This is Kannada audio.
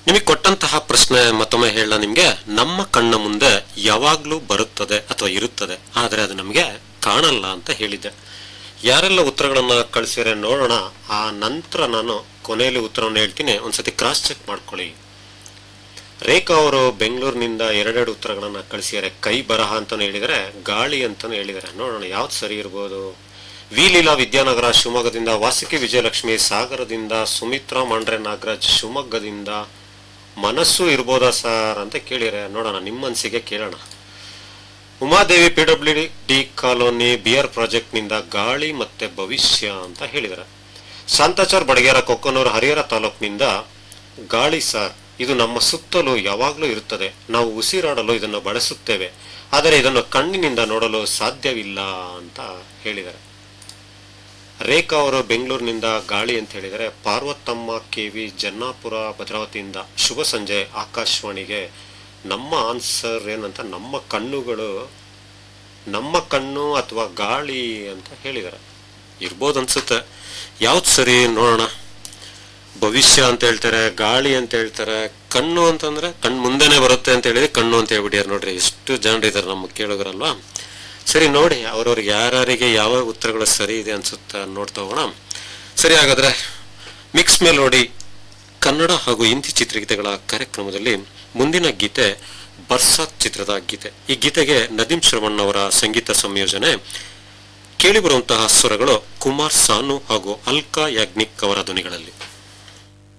ನಿಮಗೆ ಕೊಟ್ಟಂತಹ ಪ್ರಶ್ನೆ ಮತ್ತೊಮ್ಮೆ ಹೇಳ ನಿಮ್ಗೆ ನಮ್ಮ ಕಣ್ಣ ಮುಂದೆ ಯಾವಾಗ್ಲೂ ಬರುತ್ತದೆ ಅಥವಾ ಇರುತ್ತದೆ ಆದ್ರೆ ಅದು ನಮಗೆ ಕಾಣಲ್ಲ ಅಂತ ಹೇಳಿದ್ದೆ ಯಾರೆಲ್ಲ ಉತ್ತರಗಳನ್ನ ಕಳಿಸಿದ್ರೆ ನೋಡೋಣ ಆ ನಂತರ ನಾನು ಕೊನೆಯಲ್ಲಿ ಉತ್ತರವನ್ನು ಹೇಳ್ತೀನಿ ಒಂದ್ಸತಿ ಕ್ರಾಸ್ ಚೆಕ್ ಮಾಡ್ಕೊಳ್ಳಿ ರೇಖಾ ಅವರು ಬೆಂಗಳೂರಿನಿಂದ ಎರಡೆರಡು ಉತ್ತರಗಳನ್ನ ಕಳಿಸಿದ್ದಾರೆ ಕೈ ಬರಹ ಅಂತಾನು ಹೇಳಿದರೆ ಗಾಳಿ ಅಂತಾನು ಹೇಳಿದ್ದಾರೆ ನೋಡೋಣ ಯಾವ್ದು ಸರಿ ಇರ್ಬೋದು ವಿ ಲೀಲಾ ವಿದ್ಯಾನಗರ ಶಿವಮೊಗ್ಗದಿಂದ ವಾಸುಕಿ ವಿಜಯಲಕ್ಷ್ಮಿ ಸಾಗರದಿಂದ ಸುಮಿತ್ರಾ ಮಾಂಡ್ರೆ ನಾಗರಾಜ್ ಶಿವಮೊಗ್ಗದಿಂದ ಮನಸ್ಸು ಇರ್ಬೋದಾ ಸರ್ ಅಂತ ಕೇಳಿದ್ರೆ ನೋಡೋಣ ನಿಮ್ಮ ಮನಸ್ಸಿಗೆ ಕೇಳೋಣ Umadevi P W D colony ಬಿಯರ್ ಪ್ರಾಜೆಕ್ಟ್ನಿಂದ ಗಾಳಿ ಮತ್ತೆ ಭವಿಷ್ಯ ಅಂತ ಹೇಳಿದ್ದಾರೆ ಶಾಂತಾಚಾರ್ ಬಡಗೇರ ಕೊಕ್ಕನೂರು ಹರಿಹರ ತಾಲೂಕಿನಿಂದ ಗಾಳಿ ಸರ್ ಇದು ನಮ್ಮ ಸುತ್ತಲೂ ಯಾವಾಗಲೂ ಇರುತ್ತದೆ ನಾವು ಉಸಿರಾಡಲು ಇದನ್ನು ಬಳಸುತ್ತೇವೆ ಆದರೆ ಇದನ್ನು ಕಣ್ಣಿನಿಂದ ನೋಡಲು ಸಾಧ್ಯವಿಲ್ಲ ಅಂತ ಹೇಳಿದ್ದಾರೆ ರೇಖಾ ಅವರು ಬೆಂಗಳೂರಿನಿಂದ ಗಾಳಿ ಅಂತ ಹೇಳಿದರೆ ಪಾರ್ವತಮ್ಮ ಕೆವಿ ಜನ್ನಾಪುರ ಭದ್ರಾವತಿಯಿಂದ ಶುಭ ಸಂಜೆ ಆಕಾಶವಾಣಿಗೆ ನಮ್ಮ ಆನ್ಸರ್ ಏನಂತ ನಮ್ಮ ಕಣ್ಣುಗಳು ನಮ್ಮ ಕಣ್ಣು ಅಥವಾ ಗಾಳಿ ಅಂತ ಹೇಳಿದ್ದಾರೆ ಇರ್ಬೋದು ಅನ್ಸುತ್ತೆ ಯಾವ್ದು ಸರಿ ನೋಡೋಣ ಭವಿಷ್ಯ ಅಂತ ಹೇಳ್ತಾರೆ ಗಾಳಿ ಅಂತ ಹೇಳ್ತಾರೆ ಕಣ್ಣು ಅಂತಂದ್ರೆ ಕಣ್ಣು ಮುಂದೆನೆ ಬರುತ್ತೆ ಅಂತ ಹೇಳಿದ್ರೆ ಕಣ್ಣು ಅಂತ ಹೇಳ್ಬಿಟ್ಯಾರ ನೋಡ್ರಿ ಎಷ್ಟು ಜನರಿದ್ದಾರೆ ನಮ್ಮ ಕೇಳುಗರಲ್ವಾ ಸರಿ ನೋಡಿ ಅವ್ರವ್ರಿಗೆ ಯಾರ್ಯಾರಿಗೆ ಯಾವ ಉತ್ತರಗಳು ಸರಿ ಇದೆ ಅನ್ಸುತ್ತೆ ನೋಡ್ತಾ ಹೋಗೋಣ ಸರಿ ಹಾಗಾದ್ರೆ ಮಿಕ್ಸ್ ಮೆಲೋಡಿ ಕನ್ನಡ ಹಾಗೂ ಹಿಂದಿ ಚಿತ್ರಗೀತೆಗಳ ಕಾರ್ಯಕ್ರಮದಲ್ಲಿ ಮುಂದಿನ ಗೀತೆ ಬರ್ಸಾತ್ ಚಿತ್ರದ ಗೀತೆ ಈ ಗೀತೆಗೆ ನದೀಂ ಶ್ರವಣ್ ಅವರ ಸಂಗೀತ ಸಂಯೋಜನೆ ಕೇಳಿಬರುವಂತಹ ಸ್ವರಗಳು ಕುಮಾರ್ ಸಾನು ಹಾಗೂ ಅಲ್ಕಾ ಯಾಗ್ನಿಕ್ ಅವರ ಧ್ವನಿಗಳಲ್ಲಿ